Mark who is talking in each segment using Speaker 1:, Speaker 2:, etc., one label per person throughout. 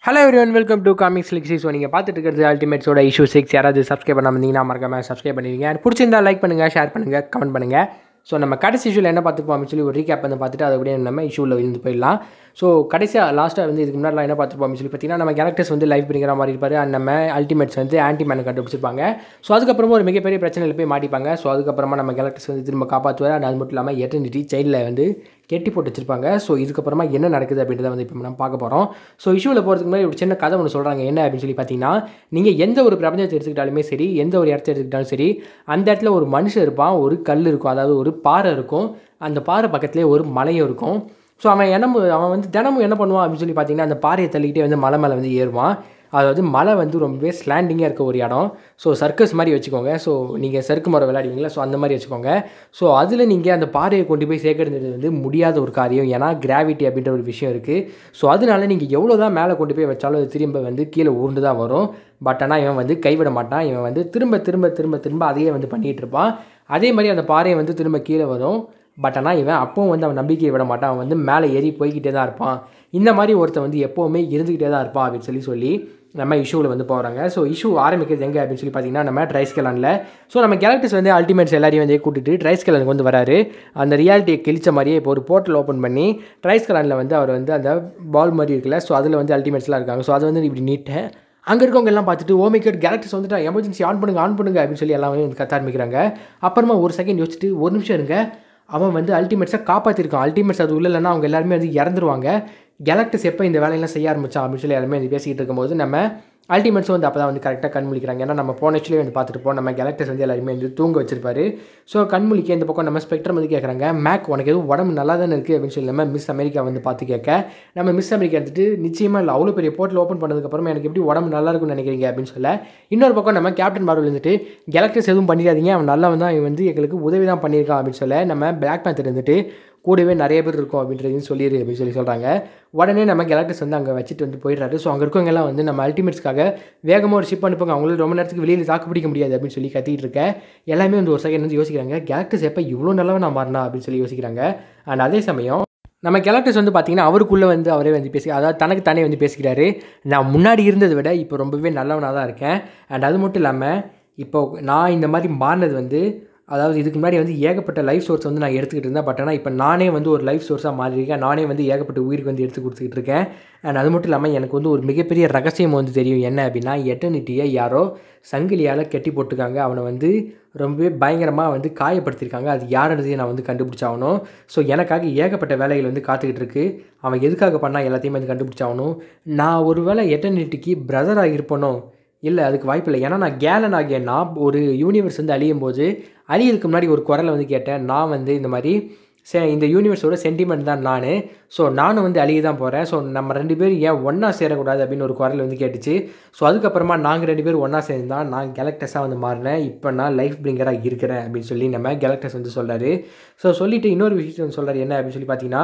Speaker 1: hello everyone welcome to comics லிக்ஸி so நீங்கள் பார்த்துட்டு இருக்கிறது அல்டிமேட்ஸோட இஷ்யூ சிக்ஸ் யாராவது சப்ஸ்கிரைப் பண்ணாமல் இருந்தீங்கன்னா மறக்காம சப்ஸ்கிரைப் பண்ணிடுங்க And பிடிச்சிருந்தா லைக் பண்ணுங்கள் ஷேர் பண்ணுங்கள் கமெண்ட் பண்ணுங்கள் ஸோ நம்ம கடைசி இஷ்யூவில் என்ன பார்த்துப்போம் அப்படின்னு சொல்லி ஒரு ரீகேப் வந்து பார்த்துட்டு அதை அப்படியே நம்ம இஷ்யூவில் இருந்து போயிடலாம் ஸோ கடைசியாக லாஸ்ட்டாக வந்து இதுக்கு முன்னாடி என்ன பார்த்துருப்போம் அப்படின்னு சொல்லி பார்த்தீங்கன்னா நம்ம கேரக்டர்ஸ் வந்து லைஃப் பிடிக்கிற மாதிரி இருப்பார் அண்ட் நம்ம அல்டிமேட்ஸ் வந்து ஆன்டி மேனை கண்டுபிடிச்சிருப்பாங்க ஸோ அதுக்கப்புறமா ஒரு மிகப்பெரிய பிரச்சனையில் போய் மாட்டிப்பாங்க ஸோ அதுக்கப்புறமா நம்ம கேரக்டர்ஸ் வந்து திரும்ப காப்பாற்றுவார் அண்ட் அது மட்டும் இல்லாமல் எட்டர்னிட்டி சைல்டில் வந்து கெட்டி போட்டு வச்சிருப்பாங்க ஸோ இதுக்கப்புறமா என்ன நடக்குது அப்படின்றத வந்து இப்போ நம்ம பார்க்க போகிறோம் ஸோ இஷ்யூவில் போகிறதுக்கு முன்னாடி ஒரு சின்ன கதை ஒன்று சொல்கிறாங்க என்ன அப்படின்னு சொல்லி பார்த்தீங்கன்னா நீங்கள் எந்த ஒரு பிரபஞ்சத்தை எடுத்துக்கிட்டாலுமே சரி எந்த ஒரு இடத்த எடுத்துக்கிட்டாலும் சரி அந்த இடத்துல ஒரு மனுஷன் இருப்பான் ஒரு கல் இருக்கும் அதாவது ஒரு பாறை இருக்கும் அந்த பாறை பக்கத்துலேயே ஒரு மலையும் இருக்கும் ஸோ அவன் என்ன அவன் வந்து தினமும் என்ன பண்ணுவான் அப்படின்னு சொல்லி பார்த்தீங்கன்னா அந்த பாறையை தள்ளிக்கிட்டே வந்து மலை மேலே வந்து ஏறுவான் அதாவது மலை வந்து ரொம்பவே ஸ்லாண்டிங்காக இருக்க ஒரு இடம் ஸோ சர்க்கஸ் மாதிரி வச்சுக்கோங்க ஸோ நீங்கள் சறுக்கு மரம் விளையாடுவீங்களா ஸோ அந்த மாதிரி வச்சுக்கோங்க ஸோ அதில் நீங்கள் அந்த பாறையை கொண்டு போய் சேர்க்கறது வந்து முடியாத ஒரு காரியம் ஏன்னா கிராவிட்டி அப்படின்ற ஒரு விஷயம் இருக்குது ஸோ அதனால நீங்கள் எவ்வளோ தான் மேலே கொண்டு போய் வச்சாலும் அது திரும்ப வந்து கீழே உருண்டு தான் வரும் பட் ஆனால் இவன் வந்து கைவிட மாட்டான் இவன் வந்து திரும்ப திரும்ப திரும்ப திரும்ப அதையே வந்து பண்ணிகிட்டு இருப்பான் அதே மாதிரி அந்த பாறையை வந்து திரும்ப கீழே வரும் பட் ஆனால் இவன் அப்பவும் வந்து அவன் நம்பிக்கையை விட மாட்டான் அவன் வந்து மேலே ஏறி போய்கிட்டே தான் இருப்பான் இந்த மாதிரி ஒருத்தன் வந்து எப்போவுமே இருந்துக்கிட்டே தான் இருப்பான் அப்படின்னு சொல்லி சொல்லி நம்ம இஷ்யூவில் வந்து போகிறாங்க ஸோ இஷ்யூ ஆரம்பிக்கிறது எங்கே அப்படின்னு சொல்லி பார்த்தீங்கன்னா நம்ம ட்ரைஸ்கலானில் ஸோ நம்ம கேரக்டர்ஸ் வந்து அல்டிமேட்ஸ் எல்லாரையும் வந்து கூட்டிட்டு ட்ரைஸ்கலானுக்கு வந்து வராரு அந்த ரியாலிட்டியை கிழிச்ச மாதிரியே இப்போ ஒரு போர்ட்டல் ஓப்பன் பண்ணி ட்ரைஸ்கலானில் வந்து அவர் வந்து அந்த பால் மாதிரி இருக்குல்ல ஸோ அதில் வந்து அல்டிமேட்ஸ்லாம் இருக்காங்க ஸோ அதை வந்து இப்படி நீட்டேன் அங்கே இருக்கவங்க எல்லாம் பார்த்துட்டு ஓமிக்கட் கேரக்டர்ஸ் வந்துட்டு எமர்ஜென்சி ஆன் பண்ணுங்க ஆன் பண்ணுங்க அப்படின்னு சொல்லி எல்லாமே வந்து கத்த ஆரம்பிக்கிறாங்க அப்புறமா ஒரு செகண்ட் யோசிச்சுட்டு ஒரு நிமிஷம் இருங்க அவன் வந்து அல்டிமேட்ஸை காப்பாற்றிருக்கான் அல்டிமேட்ஸ் அது உள்ள இல்லைன்னா அவங்க எல்லாருமே வந்து இறந்துருவாங்க கேலக்டஸ் எப்போ இந்த வேலையெல்லாம் செய்ய ஆரம்பிச்சான் அப்படின்னு சொல்லி எல்லாருமே வந்து பேசிக்கிட்டு இருக்கும்போது நம்ம அல்டிமேட்ஸும் வந்து அப்போ தான் வந்து கரெக்டாக கண் முழிக்கிறாங்க ஏன்னா நம்ம போன ஆக்சுவலி வந்து பார்த்துட்டு போம் நம்ம கேலக்டர்ஸ் வந்து எல்லாருமே வந்து தூங்க வச்சிருப்பாரு ஸோ கண் முழிக்க இந்த பக்கம் நம்ம ஸ்பெக்ட்ரம் வந்து கேட்குறாங்க மேக் உனக்கு எதுவும் உடம்பு நல்லா தானே இருக்குது அப்படின்னு சொல்லி நம்ம மிஸ் அமெரிக்கா வந்து பார்த்து கேட்க நம்ம மிஸ் அமெரிக்கா வந்துட்டு நிச்சயமாக இல்லை அவ்வளோ பெரிய போர்ட்டில் ஓப்பன் பண்ணதுக்கப்புறமா எனக்கு எப்படி உடம்பு நல்லா இருக்கும்னு நினைக்கிறீங்க அப்படின்னு சொல்ல இன்னொரு பக்கம் நம்ம கேப்டன் மார்வல் வந்துட்டு கேலக்டர்ஸ் எதுவும் பண்ணிடாதீங்க அவன் நல்லா வந்து அவன் வந்து எங்களுக்கு உதவி தான் பண்ணியிருக்கான் அப்படின்னு சொல்ல நம்ம பிளாக் பேந்தர் வந்துட்டு கூடவே நிறைய பேர் இருக்கும் அப்படின்றதையும் சொல்லிடு அப்படின்னு சொல்லி சொல்கிறாங்க உடனே நம்ம கேலக்டர்ஸ் வந்து அங்கே வச்சுட்டு வந்து போயிடுறாரு ஸோ அங்கே இருக்கவங்க எல்லாம் வந்து நம்ம அல்டிமேட்ஸ்க்காக வேகமாக ஒரு ஷிப் அனுப்புங்க அவங்களும் ரொம்ப நேரத்துக்கு வெளியில் தாக்கு பிடிக்க முடியாது அப்படின்னு சொல்லி கத்திட்டு இருக்கேன் எல்லாமே வந்து ஒரு செகண்ட் வந்து யோசிக்கிறாங்க கேலக்டர்ஸ் எப்போ இவ்வளோ நல்லவன் நான் மாறினா அப்படின்னு சொல்லி யோசிக்கிறாங்க அண்ட் அதே சமயம் நம்ம கேலக்டர்ஸ் வந்து பார்த்தீங்கன்னா அவருக்குள்ளே வந்து அவரே வந்து பேசி அதாவது தனக்கு தானே வந்து பேசிக்கிறாரு நான் முன்னாடி இருந்ததை விட இப்போ ரொம்பவே நல்லவனாக தான் இருக்கேன் அண்ட் அது மட்டும் இல்லாமல் இப்போ நான் இந்த மாதிரி மாறினது வந்து அதாவது இதுக்கு முன்னாடி வந்து ஏகப்பட்ட லைஃப் சோர்ஸ் வந்து நான் எடுத்துக்கிட்டு இருந்தேன் பட் ஆனால் இப்போ நானே வந்து ஒரு லைஃப் சோர்ஸாக மாறியிருக்கேன் நானே வந்து ஏகப்பட்ட உயிருக்கு வந்து எடுத்து கொடுத்துக்கிட்டு இருக்கேன் அண்ட் அது மட்டும் இல்லாமல் எனக்கு வந்து ஒரு மிகப்பெரிய ரகசியம் வந்து தெரியும் என்ன அப்படின்னா எட்டர்னிட்டியை யாரோ சங்கிலியால் கெட்டி போட்டிருக்காங்க அவனை வந்து ரொம்பவே பயங்கரமாக வந்து காயப்படுத்தியிருக்காங்க அது யாருன்றதையும் நான் வந்து கண்டுபிடிச்சாகணும் ஸோ எனக்காக ஏகப்பட்ட வேலைகள் வந்து காத்துக்கிட்டு இருக்கு அவன் எதுக்காக பண்ணால் எல்லாத்தையுமே வந்து கண்டுபிடிச்சாகணும் நான் ஒரு வேளை எட்டர்னிட்டிக்கு பிரதராக இருப்பனோ இல்லை அதுக்கு வாய்ப்பு இல்லை ஏன்னா நான் கேலன் ஆகிய நான் ஒரு யூனிவர்ஸ் வந்து அழியும் போது அழியதுக்கு முன்னாடி ஒரு குரலை வந்து கேட்டேன் நான் வந்து இந்த மாதிரி சே இந்த யூனிவர்ஸோட சென்டிமெண்ட் தான் நான் ஸோ நானும் வந்து அழிய தான் போகிறேன் ஸோ நம்ம ரெண்டு பேரும் ஏன் ஒன்றா சேரக்கூடாது அப்படின்னு ஒரு குரல் வந்து கேட்டுச்சு ஸோ அதுக்கப்புறமா நாங்கள் ரெண்டு பேரும் ஒன்றா சேர்ந்தான் நான் கேலக்டஸாக வந்து மாறினேன் இப்போ நான் லைஃப் பிரிங்கராக இருக்கிறேன் அப்படின்னு சொல்லி நம்ம கேலக்டஸ் வந்து சொல்கிறாரு ஸோ சொல்லிவிட்டு இன்னொரு விஷயம் வந்து சொல்கிறாரு என்ன அப்படின்னு சொல்லி பார்த்தீங்கன்னா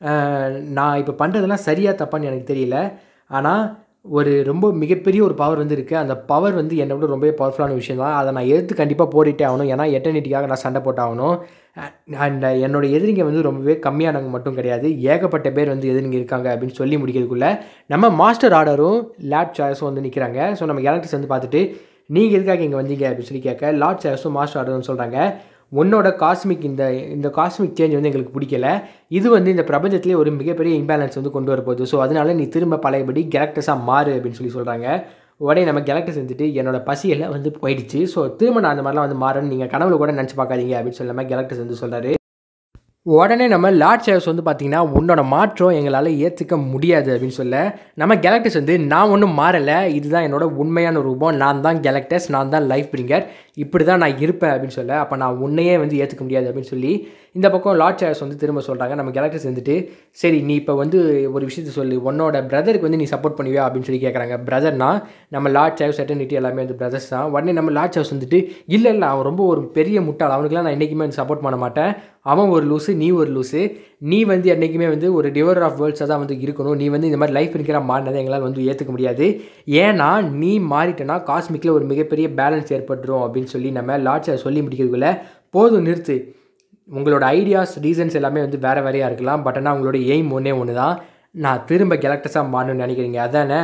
Speaker 1: நான் இப்போ பண்ணுறதெல்லாம் சரியாக தப்பான்னு எனக்கு தெரியல ஆனால் ஒரு ரொம்ப மிகப்பெரிய ஒரு பவர் வந்து இருக்குது அந்த பவர் வந்து என்னை விட ரொம்பவே பவர்ஃபுல்லான விஷயம் தான் அதை நான் எடுத்து கண்டிப்பாக போரிட்டே ஆகணும் ஏன்னா எட்டர்னிட்டிக்காக நான் சண்டை போட்டாகணும் அண்ட் என்னோடய எதிரிங்க வந்து ரொம்பவே கம்மியானவங்க மட்டும் கிடையாது ஏகப்பட்ட பேர் வந்து எதிரிங்க இருக்காங்க அப்படின்னு சொல்லி முடிக்கிறதுக்குள்ளே நம்ம மாஸ்டர் ஆர்டரும் லேட் சாய்ஸும் வந்து நிற்கிறாங்க ஸோ நம்ம கேலக்டர்ஸ் வந்து பார்த்துட்டு நீங்கள் எதுக்காக இங்கே வந்தீங்க அப்படின்னு சொல்லி கேட்க லார்ட் சாய்ஸும் மாஸ்டர் ஆர்டரும் சொல்கிறாங்க உன்னோட காஸ்மிக் இந்த இந்த காஸ்மிக் சேஞ்ச் வந்து எங்களுக்கு பிடிக்கல இது வந்து இந்த பிரபஞ்சத்திலே ஒரு மிகப்பெரிய இம்பேலன்ஸ் வந்து கொண்டு வரப்போகுது ஸோ அதனால நீ திரும்ப பழையபடி கேரக்டர்ஸாக மாறு அப்படின்னு சொல்லி சொல்கிறாங்க உடனே நம்ம கேரக்டர்ஸ் வந்துட்டு என்னோட பசியெல்லாம் வந்து போயிடுச்சு ஸோ திரும்ப நான் அந்த மாதிரிலாம் வந்து மாறேன்னு நீங்கள் கனவுல கூட நினச்சி பார்க்காதீங்க அப்படின்னு சொல்லி நம்ம கேரக்டர்ஸ் வந்து சொல்கிறாரு உடனே நம்ம லார்ட் சேவஸ் வந்து பார்த்தீங்கன்னா உன்னோட மாற்றம் எங்களால் ஏற்றுக்க முடியாது அப்படின்னு சொல்ல நம்ம கேலக்டர்ஸ் வந்து நான் ஒன்றும் மாறலை இதுதான் என்னோட உண்மையான ரூபம் நான் தான் கேலக்டர்ஸ் நான் தான் லைஃப் பிரிங்கர் இப்படி தான் நான் இருப்பேன் அப்படின்னு சொல்ல அப்போ நான் உன்னையே வந்து ஏற்றுக்க முடியாது அப்படின்னு சொல்லி இந்த பக்கம் லார்ட் சேவஸ் வந்து திரும்ப சொல்கிறாங்க நம்ம கேலக்டர்ஸ் வந்துட்டு சரி நீ இப்போ வந்து ஒரு விஷயத்த சொல்லு உன்னோட பிரதருக்கு வந்து நீ சப்போர்ட் பண்ணுவியா அப்படின்னு சொல்லி கேட்குறாங்க பிரதர்னா நம்ம லார்ட் சேவஸ் எட்டர்னிட்டி எல்லாமே வந்து பிரதர்ஸ் தான் உடனே நம்ம லார்ட் சேவஸ் வந்துட்டு இல்லை இல்லை அவன் ரொம்ப ஒரு பெரிய முட்டாள் அவனுக்குலாம் நான் என்றைக்குமே வந்து சப்போர்ட் பண்ண மாட்டேன் அவன் ஒரு லூஸு நீ ஒரு லூஸு நீ வந்து என்றைக்குமே வந்து ஒரு டிவர் ஆஃப் வேர்ல்ட்ஸாக தான் வந்து இருக்கணும் நீ வந்து இந்த மாதிரி லைஃப் இருக்கிற மாறினதை எங்களால் வந்து ஏற்றுக்க முடியாது ஏன்னா நீ மாறிட்டனா காஸ்மிக்கில் ஒரு மிகப்பெரிய பேலன்ஸ் ஏற்பட்டுரும் அப்படின்னு சொல்லி நம்ம லார்ட்ஸை சொல்லி முடிக்கிறதுக்குள்ள போதும் நிறுத்து உங்களோட ஐடியாஸ் ரீசன்ஸ் எல்லாமே வந்து வேறு வேறையாக இருக்கலாம் பட் ஆனால் உங்களோட எய்ம் ஒன்றே ஒன்று தான் நான் திரும்ப கேலக்டஸாக மாறணும்னு நினைக்கிறீங்க அதானே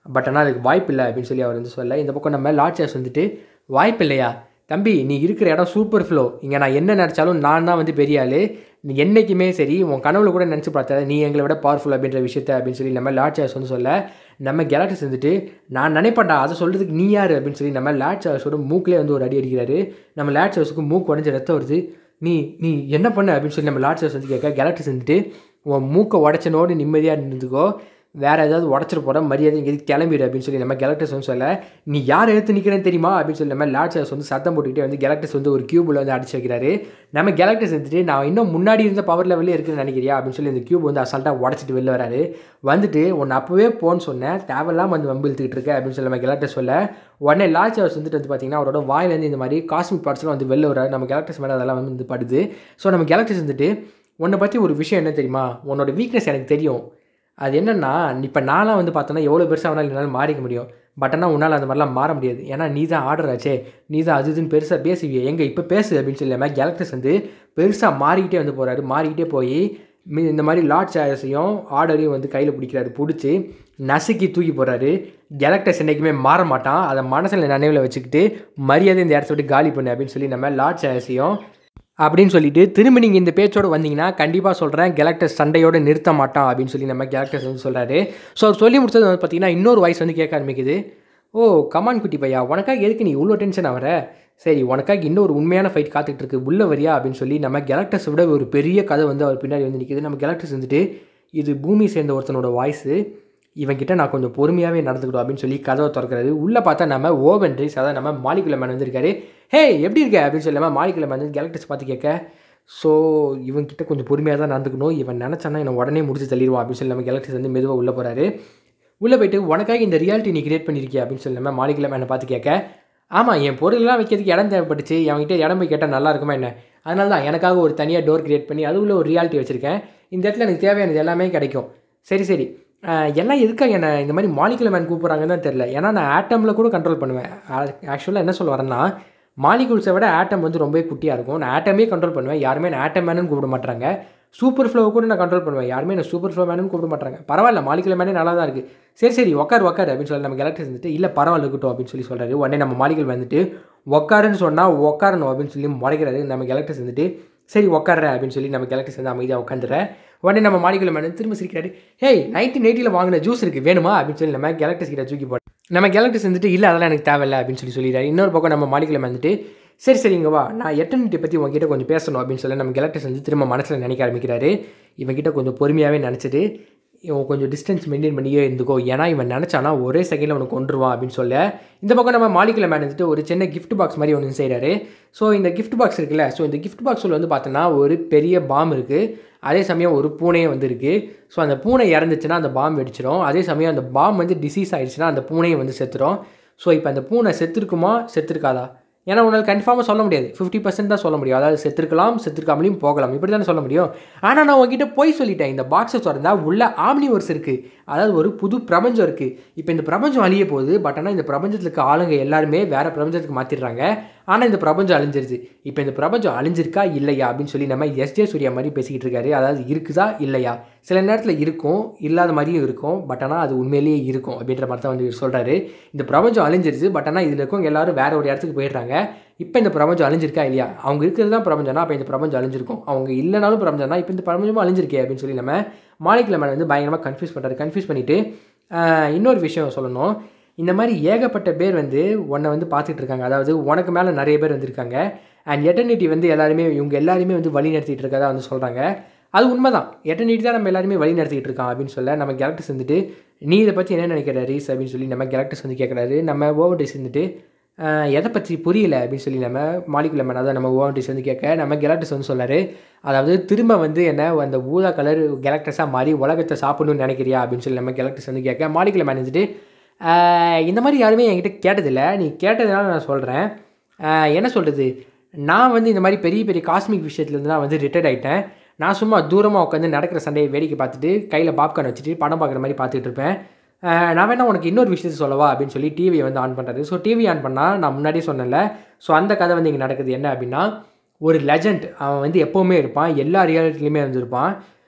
Speaker 1: பட் ஆனால் அதுக்கு வாய்ப்பு இல்லை அப்படின்னு சொல்லி அவர் வந்து சொல்ல இந்த பக்கம் நம்ம லாட்சர்ஸ் வந்துட்டு வாய்ப்பு இல்லையா தம்பி நீ இருக்கிற இடம் சூப்பர் ஃப்ளோ இங்கே நான் என்ன நினச்சாலும் நான் தான் வந்து பெரிய ஆள் நீ என்றைக்குமே சரி உன் கனவுல கூட நினச்சி பார்த்தாத நீ எங்களை விட பவர்ஃபுல் அப்படின்ற விஷயத்த அப்படின்னு சொல்லி நம்ம லாட்சர்ஸ் வந்து சொல்ல நம்ம கேலக்டஸ் வந்துட்டு நான் நினைப்பேன்டா அதை சொல்கிறதுக்கு நீ யார் அப்படின்னு சொல்லி நம்ம லாட்சர்ஸோட மூக்கிலே வந்து ஒரு அடி அடிக்கிறாரு நம்ம லாட்சர்ஸுக்கு மூக்கு உடஞ்சி ரத்தம் வருது நீ நீ என்ன பண்ண அப்படின்னு சொல்லி நம்ம லாட்சர்ஸ் வந்து கேட்க கேலக்டஸ் வந்துட்டு உன் மூக்கை உடச்சனோடு நிம்மதியாக இருந்துக்கோ வேறு ஏதாவது உடச்சிட்டு போகிற மரியாதை இங்கே கிளம்பிடு அப்படின்னு சொல்லி நம்ம கேலக்டர்ஸ் வந்து சொல்ல நீ யார் எடுத்து நிற்கிறேன்னு தெரியுமா அப்படின்னு சொல்லி நம்ம லாட்சர்ஸ் வந்து சத்தம் போட்டுக்கிட்டே வந்து கேலக்டர்ஸ் வந்து ஒரு கியூபில் வந்து அடிச்சு வைக்கிறாரு நம்ம கேலக்டர்ஸ் வந்துட்டு நான் இன்னும் முன்னாடி இருந்த பவர் லெவலில் இருக்குன்னு நினைக்கிறியா அப்படின்னு சொல்லி இந்த கியூப் வந்து அசால்ட்டாக உடச்சிட்டு வெளில வராரு வந்துட்டு உன்னை அப்போவே போன்னு சொன்னேன் தேவையில்லாம வந்து வம்பு இழுத்துக்கிட்டு இருக்க அப்படின்னு சொல்லி நம்ம கேலக்டர்ஸ் சொல்ல உடனே லார்ஜ் ஹவுஸ் வந்துட்டு வந்து பார்த்தீங்கன்னா அவரோட வாயிலேருந்து இந்த மாதிரி காஸ்மிக் பார்ட்ஸ்லாம் வந்து வெளில வர நம்ம கேலக்டர்ஸ் மேலே அதெல்லாம் வந்து படுது ஸோ நம்ம கேலக்டர்ஸ் வந்துட்டு உன்னை பற்றி ஒரு விஷயம் என்ன தெரியுமா உன்னோட வீக்னஸ் எனக்கு தெரியும் அது என்னென்னா இப்போ நான்லாம் வந்து பார்த்தோன்னா எவ்வளோ பெருசாக வேணாலும் என்னால் மாறிக்க முடியும் பட் ஆனால் உன்னால் அந்த மாதிரிலாம் மாற முடியாது ஏன்னா நீ தான் ஆர்டர் ஆச்சே நீ தான் அது இதுன்னு பெருசாக பேசுவியே எங்கே இப்போ பேசு அப்படின்னு சொல்லாமல் கேலக்டர்ஸ் வந்து பெருசாக மாறிக்கிட்டே வந்து போகிறாரு மாறிக்கிட்டே போய் மீ- இந்த மாதிரி லார்ட் சார்ஸையும் ஆர்டரையும் வந்து கையில் பிடிக்கிறாரு பிடிச்சி நசுக்கி தூக்கி போடுறாரு கேலக்டர்ஸ் என்றைக்குமே மாற மாட்டான் அதை மனசில் நினைவில் வச்சுக்கிட்டு மரியாதை இந்த இடத்த விட்டு காலி பண்ணு அப்படின்னு சொல்லி நம்ம லார்ட் சார்ஸையும் அப்படின்னு சொல்லிட்டு திரும்ப நீங்கள் இந்த பேச்சோட வந்தீங்கன்னா கண்டிப்பாக சொல்கிறேன் கேலக்டர்ஸ் சண்டையோட நிறுத்த மாட்டான் அப்படின்னு சொல்லி நம்ம கேலக்டர்ஸ் வந்து சொல்கிறாரு ஸோ அவர் சொல்லி முடிச்சது வந்து பார்த்தீங்கன்னா இன்னொரு வாய்ஸ் வந்து கேட்க ஆரம்பிக்குது ஓ கமான் குட்டி பையா உனக்காக எதுக்கு நீ இவ்வளோ டென்ஷன் ஆகிற சரி உனக்காக இன்னொரு உண்மையான ஃபைட் காத்துட்டு இருக்கு உள்ள வரியா அப்படின்னு சொல்லி நம்ம கேலக்டர்ஸ் விட ஒரு பெரிய கதை வந்து அவர் பின்னாடி வந்து நிற்கிது நம்ம கேலக்டர்ஸ் வந்துட்டு இது பூமி சேர்ந்த ஒருத்தனோட வாய்ஸு இவன்கிட்ட நான் கொஞ்சம் பொறுமையாகவே நடந்துக்கிடும் அப்படின்னு சொல்லி கதவை திறக்கிறது உள்ளே பார்த்தா நம்ம ஓவன் ரைஸ் அதாவது நம்ம மாலிகுல மேன் வந்திருக்காரு ஹே எப்படி இருக்க அப்படின்னு சொல்லி நம்ம மாலிகுல மேன் வந்து கேலக்டர்ஸ் பார்த்து கேட்க ஸோ இவன்கிட்ட கொஞ்சம் பொறுமையாக தான் நடந்துக்கணும் இவன் நினச்சானா என்னை உடனே முடிச்சு தள்ளிடுவான் அப்படின்னு சொல்லி நம்ம கேலக்டர்ஸ் வந்து மெதுவாக உள்ளே போகிறாரு உள்ளே போயிட்டு உனக்காக இந்த ரியாலிட்டி நீ கிரியேட் பண்ணியிருக்கிய அப்படின்னு சொல்லி நம்ம மாலிகுல மேனை பார்த்து கேட்க ஆமாம் என் பொருள்லாம் வைக்கிறதுக்கு இடம் தேவைப்பட்டுச்சு அவன்கிட்ட இடம் போய் கேட்டால் நல்லா இருக்குமா என்ன அதனால தான் எனக்காக ஒரு தனியாக டோர் கிரியேட் பண்ணி அது உள்ள ஒரு ரியாலிட்டி வச்சுருக்கேன் இந்த இடத்துல எனக்கு தேவையானது எல்லாமே கிடைக்கும் சரி சரி ஆஹ் எல்லாம் எதுக்காக என்னை இந்த மாதிரி மாலிகுலர் மேன் கூப்பிட்றாங்கன்னு தான் தெரில ஏன்னா நான் ஆட்டமில் கூட கண்ட்ரோல் பண்ணுவேன் ஆக்சுவலாக என்ன சொல்ல வரேன்னா மாலிகுல்ஸை விட ஆட்டம் வந்து ரொம்பவே குட்டியாக இருக்கும் நான் ஆட்டமே கண்ட்ரோல் பண்ணுவேன் யாருமே நான் ஆட்டம் மேனுன்னு கூப்பிட மாட்டாங்க சூப்பர் ஃப்ளோவை கூட நான் கண்ட்ரோல் பண்ணுவேன் யாருமே என்ன சூப்பர் ஃப்ளோ மேனுன்னு கூப்பிட மாட்டாங்க பரவாயில்ல மாலிகுலர் மேனே நல்லா தான் இருக்குது சரி சரி உக்கார் உக்கார் அப்படின்னு சொல்லி நம்ம கேலக்டர்ஸ் வந்துட்டு இல்லை பரவாயில்ல இருக்கட்டும் அப்படின்னு சொல்லி சொல்கிறாரு உடனே நம்ம மாலிகுல் வந்துட்டு உக்காருன்னு சொன்னால் உக்காரணும் அப்படின்னு சொல்லி முறைக்கிறாரு நம்ம கேலக்டர்ஸ் வந்துட்டு சரி உக்காடுற அப்படின்னு சொல்லி நம்ம கேலக்டர்ஸ் வந்து அமைதியாக உட்காந்துறேன் உடனே நம்ம மாலிகுல மேன் திரும்ப சிரிக்கிறாரு ஹேய் நைன்டீன் எயிட்டியில் வாங்கின ஜூஸ் இருக்குது வேணுமா அப்படின்னு சொல்லி நம்ம கேலக்டர்ஸ் கிட்ட தூக்கி போட்டு நம்ம கேலக்டர்ஸ் வந்துட்டு இல்லை அதெல்லாம் எனக்கு தேவையில்லை அப்படின்னு சொல்லி சொல்லிடுறாரு இன்னொரு பக்கம் நம்ம மாலிகுல வந்துட்டு சரி சரி இங்க வா நான் எட்டர்னிட்டி பற்றி உங்ககிட்ட கொஞ்சம் பேசணும் அப்படின்னு சொல்லி நம்ம கேலக்டர்ஸ் வந்து திரும்ப மனசில் நினைக்க ஆரம்பிக்கிறாரு இவன்கிட்ட கொஞ்சம் பொறுமையாகவே நினச்சிட்டு இவன் கொஞ்சம் டிஸ்டன்ஸ் மெயின்டைன் பண்ணியே இருந்துக்கோ ஏன்னா இவன் நினச்சானா ஒரே செகண்டில் அவனுக்கு கொண்டுருவான் அப்படின்னு சொல்ல இந்த பக்கம் நம்ம மாலிகுல மேன் வந்துட்டு ஒரு சின்ன கிஃப்ட் பாக்ஸ் மாதிரி ஒன்று செய்கிறாரு ஸோ இந்த கிஃப்ட் பாக்ஸ் இருக்குல்ல ஸோ இந்த கிஃப்ட் பாக்ஸில் வந்து பார்த்தோன்னா ஒரு பெரிய பாம் இருக்குது அதே சமயம் ஒரு பூனையும் வந்து இருக்குது ஸோ அந்த பூனை இறந்துச்சுன்னா அந்த பாம் வெடிச்சிடும் அதே சமயம் அந்த பாம் வந்து டிசீஸ் ஆயிடுச்சுன்னா அந்த பூனையும் வந்து செத்துரும் ஸோ இப்போ அந்த பூனை செத்துருக்குமா செத்துருக்காதா ஏன்னா உன்னால் கன்ஃபார்மாக சொல்ல முடியாது ஃபிஃப்டி பர்சன்ட் தான் சொல்ல முடியும் அதாவது செத்துருக்கலாம் செத்துருக்காமலையும் போகலாம் இப்படி தானே சொல்ல முடியும் ஆனால் நான் உங்ககிட்ட போய் சொல்லிட்டேன் இந்த பாக்ஸை திறந்தா உள்ள ஆம்னிவர்ஸ் இருக்குது அதாவது ஒரு புது பிரபஞ்சம் இருக்குது இப்போ இந்த பிரபஞ்சம் அழிய போகுது பட் ஆனால் இந்த பிரபஞ்சத்தில் இருக்க ஆளுங்க எல்லாருமே வேறு பிரபஞ்சத்துக்கு மாற்றிடுறாங்க ஆனால் இந்த பிரபஞ்சம் அழிஞ்சிருச்சு இப்போ இந்த பிரபஞ்சம் அழிஞ்சிருக்கா இல்லையா அப்படின்னு சொல்லி நம்ம எஸ்ஜே சூர்யா மாதிரி பேசிக்கிட்டு இருக்காரு அதாவது இருக்குதா இல்லையா சில நேரத்தில் இருக்கும் இல்லாத மாதிரியும் இருக்கும் பட் ஆனால் அது உண்மையிலேயே இருக்கும் அப்படின்ற மாதிரி தான் வந்து இவர் சொல்கிறாரு இந்த பிரபஞ்சம் அழிஞ்சிருச்சு பட் ஆனால் இதில் இருக்கவங்க எல்லாரும் வேற ஒரு இடத்துக்கு போயிடுறாங்க இப்போ இந்த பிரபஞ்சம் அழிஞ்சிருக்கா இல்லையா அவங்க இருக்கிறது தான் பிரபஞ்சம்னா அப்போ இந்த பிரபஞ்சம் அழிஞ்சிருக்கும் அவங்க இல்லைனாலும் பிரபஞ்சம்னா இப்போ இந்த பிரபஞ்சமும் அழிஞ்சிருக்கே அப்படின்னு சொல்லி நம்ம மாலிகுல மேன் வந்து பயங்கரமாக கன்ஃபியூஸ் பண்ணுறாரு கன்ஃபியூஸ் பண்ணிவிட்டு இன்னொரு விஷயம் சொல்லணும் இந்த மாதிரி ஏகப்பட்ட பேர் வந்து உன்னை வந்து பார்த்துட்டு இருக்காங்க அதாவது உனக்கு மேலே நிறைய பேர் வந்திருக்காங்க அண்ட் எட்டர்னிட்டி வந்து எல்லாருமே இவங்க எல்லாருமே வந்து வழி நடத்திட்டு இருக்கதா வந்து சொல்கிறாங்க அது உண்மைதான் எட்டர்னிட்டி தான் நம்ம எல்லாருமே வழி நடத்திட்டு இருக்கான் அப்படின்னு சொல்ல நம்ம கேரக்டர்ஸ் வந்துட்டு நீ இதை பற்றி என்ன நினைக்கிற ரீஸ் அப்படின்னு சொல்லி நம்ம கேரக்டர்ஸ் வந்து கேட்குறாரு நம்ம ஓவர் டேஸ் வந்துட்டு ஆஹ், எதை பற்றி புரியல அப்படின்னு சொல்லி நம்ம மாலிகுல மேன் அதாவது நம்ம ஓவர் டேஸ் வந்து கேட்க நம்ம கேரக்டர்ஸ் வந்து சொல்லாரு அதாவது திரும்ப வந்து என்ன அந்த ஊதா கலர் கேரக்டர்ஸாக மாறி உலகத்தை சாப்பிடணும்னு நினைக்கிறியா அப்படின்னு சொல்லி நம்ம கேரக்டர்ஸ் வந்து கேட்க மாலிகுல மேன் வந்துட்டு ஆஹ், இந்த மாதிரி யாருமே என்கிட்ட கேட்டதில்லை நீ கேட்டதுனால நான் சொல்கிறேன் என்ன சொல்கிறது நான் வந்து இந்த மாதிரி பெரிய பெரிய காஸ்மிக் விஷயத்துலேருந்து நான் வந்து ரிட்டையர்ட் ஆகிட்டேன் நான் சும்மா தூரமாக உட்காந்து நடக்கிற சண்டையை வேடிக்கை பார்த்துட்டு கையில் பாப்கார்ன் வச்சுட்டு படம் பார்க்குற மாதிரி பார்த்துட்டு இருப்பேன் ஆஹ், நான் வேணா உனக்கு இன்னொரு விஷயத்தை சொல்லவா அப்படின்னு சொல்லி டிவியை வந்து ஆன் பண்ணுறாரு ஸோ டிவி ஆன் பண்ணால் நான் முன்னாடியே சொன்னேன்ல ஸோ அந்த கதை வந்து இங்கே நடக்குது என்ன அப்படின்னா ஒரு லெஜண்ட் அவன் வந்து எப்போவுமே இருப்பான் எல்லா ரியாலிட்டிலையுமே வந்து இருப்பான்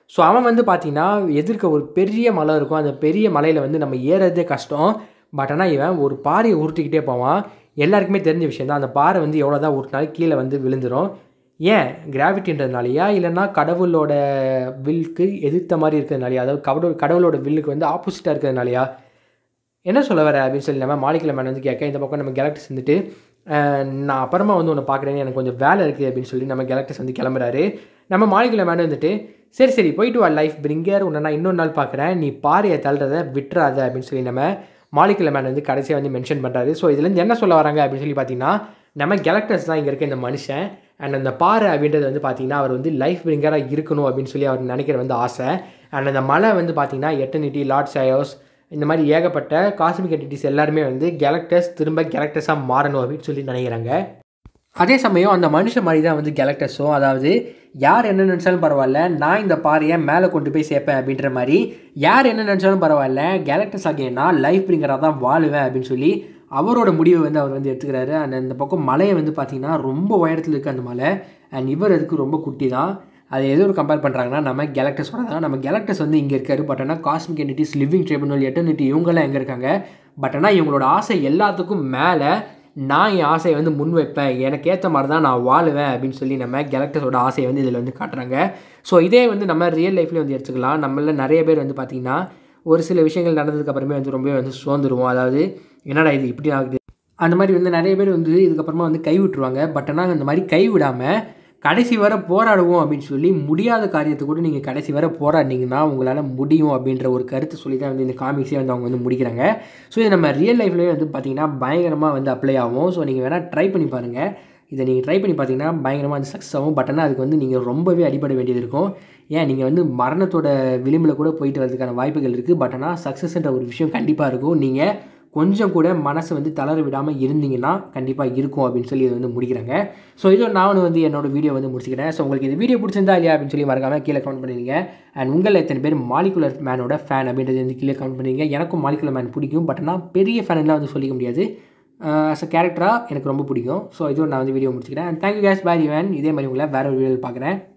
Speaker 1: ஸோ அவன் வந்து பார்த்தீங்கன்னா எதிர்க்க ஒரு பெரிய மலை இருக்கும் அந்த பெரிய மலையில் வந்து நம்ம ஏறதே கஷ்டம் பட் ஆனால் இவன் ஒரு பாறையை உருட்டிக்கிட்டே போவான் எல்லாருக்குமே தெரிஞ்ச விஷயம் தான் அந்த பாறை வந்து எவ்வளோ தான் உருட்டினாலும் கீழே வந்து விழுந்துடும் ஏன் கிராவிட்டின்றதுனாலயா இல்லைன்னா கடவுளோட வில்க்கு எதிர்த்த மாதிரி இருக்கிறதுனாலயா அதாவது கடவுள் கடவுளோட வில்லுக்கு வந்து ஆப்போசிட்டாக இருக்கிறதுனாலயா என்ன சொல்ல வர அப்படின்னு சொல்லி நம்ம மாலிகுலர் மேன் வந்து கேட்க இந்த பக்கம் நம்ம கேலக்டஸ் வந்துட்டு அஹ், நான் அப்புறமா வந்து ஒன்று பார்க்குறேன் எனக்கு கொஞ்சம் வேலை இருக்குது அப்படின்னு சொல்லி நம்ம கேலக்டஸ் வந்து கிளம்புறாரு நம்ம மாலிகுலர் மேன் வந்துட்டு சரி சரி போயிட்டு வா லைஃப் பிரிங்கர் உன்னை நான் இன்னொரு நாள் பார்க்குறேன் நீ பாறையை தள்ளுறத விட்டுறாத அப்படின்னு சொல்லி நம்ம மாலிகுலர் மேன் வந்து கடைசியாக வந்து மென்ஷன் பண்ணுறாரு ஸோ இதுலேருந்து என்ன சொல்ல வராங்க அப்படின்னு சொல்லி பார்த்தீங்கன்னா நம்ம கேலக்டர்ஸ் தான் இங்கே இருக்க இந்த மனுஷன் அண்ட் அந்த பாறை அப்படின்றது வந்து பார்த்தீங்கன்னா அவர் வந்து லைஃப் பிரிங்கராக இருக்கணும் அப்படின்னு சொல்லி அவர் நினைக்கிற வந்து ஆசை அண்ட் அந்த மலை வந்து பார்த்தீங்கன்னா எட்டனிட்டி லார்ட் சயோஸ் இந்த மாதிரி ஏகப்பட்ட காஸ்மிக் என்டிட்டிஸ் எல்லாருமே வந்து கேலக்டர்ஸ் திரும்ப கேலக்டர்ஸாக மாறணும் அப்படின்னு சொல்லி நினைக்கிறாங்க அதே சமயம் அந்த மனுஷன் மாதிரி தான் வந்து கேலக்டர்ஸும் அதாவது யார் என்ன நினச்சாலும் பரவாயில்ல நான் இந்த பாறையை மேலே கொண்டு போய் சேர்ப்பேன் அப்படின்ற மாதிரி யார் என்ன நினச்சாலும் பரவாயில்ல கேலக்டர்ஸ் ஆகிய நான் லைஃப் பிரிங்கராக தான் வாழுவேன் அப்படின்னு சொல்லி அவரோட முடிவை வந்து அவர் வந்து எடுத்துக்கிறாரு அண்ட் அந்த பக்கம் மலையை வந்து பார்த்திங்கன்னா ரொம்ப உயரத்தில் இருக்குது அந்த மலை அண்ட் இவர் அதுக்கு ரொம்ப குட்டி தான் அது எது ஒரு கம்பேர் பண்ணுறாங்கன்னா நம்ம கேலக்டஸோட தான் நம்ம கேலக்டஸ் வந்து இங்கே இருக்காரு பட் ஆனால் cosmic entities living tribunal eternity இவங்கெல்லாம் எங்கே இருக்காங்க பட் ஆனால் இவங்களோட ஆசை எல்லாத்துக்கும் மேலே நான் என் ஆசையை வந்து முன் வைப்பேன் எனக்கு ஏற்ற மாதிரி தான் நான் வாழுவேன் அப்படின்னு சொல்லி நம்ம கேலக்டஸோட ஆசையை வந்து இதில் வந்து காட்டுறாங்க ஸோ இதே வந்து நம்ம ரியல் லைஃப்லேயும் வந்து எடுத்துக்கலாம் நம்மள நிறைய பேர் வந்து பார்த்திங்கன்னா ஒரு சில விஷயங்கள் நடந்ததுக்கு அப்புறமே வந்து ரொம்பவே வந்து சோர்ந்துருவோம் அதாவது என்னடா இது இப்படி ஆகுது அந்த மாதிரி வந்து நிறைய பேர் வந்து இதுக்கப்புறமா வந்து கை விட்டுருவாங்க பட் ஆனால் அந்த மாதிரி கை விடாமல் கடைசி வர போராடுவோம் அப்படின்னு சொல்லி முடியாத காரியத்தை கூட நீங்கள் கடைசி வர போராடினீங்கன்னா உங்களால் முடியும் அப்படின்ற ஒரு கருத்தை சொல்லி தான் வந்து இந்த காமிக்ஸே வந்து அவங்க வந்து முடிக்கிறாங்க ஸோ இது நம்ம ரியல் லைஃப்லேயே வந்து பார்த்திங்கன்னா பயங்கரமாக வந்து அப்ளை ஆகும் ஸோ நீங்கள் வேணால் ட்ரை பண்ணி பாருங்கள் இதை நீங்கள் ட்ரை பண்ணி பார்த்தீங்கன்னா பயங்கரமாக வந்து சக்ஸஸ் ஆகும் பட் ஆனால் அதுக்கு வந்து நீங்கள் ரொம்பவே அடிபட வேண்டியது இருக்கும் ஏன் நீங்கள் வந்து மரணத்தோட விளிம்பில் கூட போயிட்டு வரதுக்கான வாய்ப்புகள் இருக்குது பட் ஆனால் சக்ஸஸ்ன்ற ஒரு விஷயம் கண்டிப்பாக இருக்கும் நீங்கள் கொஞ்சம் கூட மனசை வந்து தளர விடாமல் இருந்தீங்கன்னா கண்டிப்பாக இருக்கும் அப்படின்னு சொல்லி இது வந்து முடிக்கிறாங்க ஸோ இதோ நான் வந்து என்னோட வீடியோ வந்து முடிச்சுக்கிறேன் ஸோ உங்களுக்கு இந்த வீடியோ பிடிச்சிருந்தா இல்லையா அப்படின்னு சொல்லி மறக்காம கீழே கமெண்ட் பண்ணிடுங்க அண்ட் உங்களில் எத்தனை பேர் மாலிகுலர் மேனோட ஃபேன் அப்படின்றது வந்து கீழே கமெண்ட் பண்ணிடுங்க எனக்கும் மாலிகுலர் மேன் பிடிக்கும் பட் ஆனால் பெரிய ஃபேன்லாம் வந்து சொல்லிக்க முடியாது ஆஸ் அ கேரக்டராக எனக்கு ரொம்ப பிடிக்கும் ஸோ இதோட நான் வந்து வீடியோ முடிச்சுக்கிறேன் அண்ட் தேங்க்யூ கேஸ் பாய் வேன் இதே மாதிரி உங்களை வேறு ஒரு வீடியோவில் பார்க்குறேன்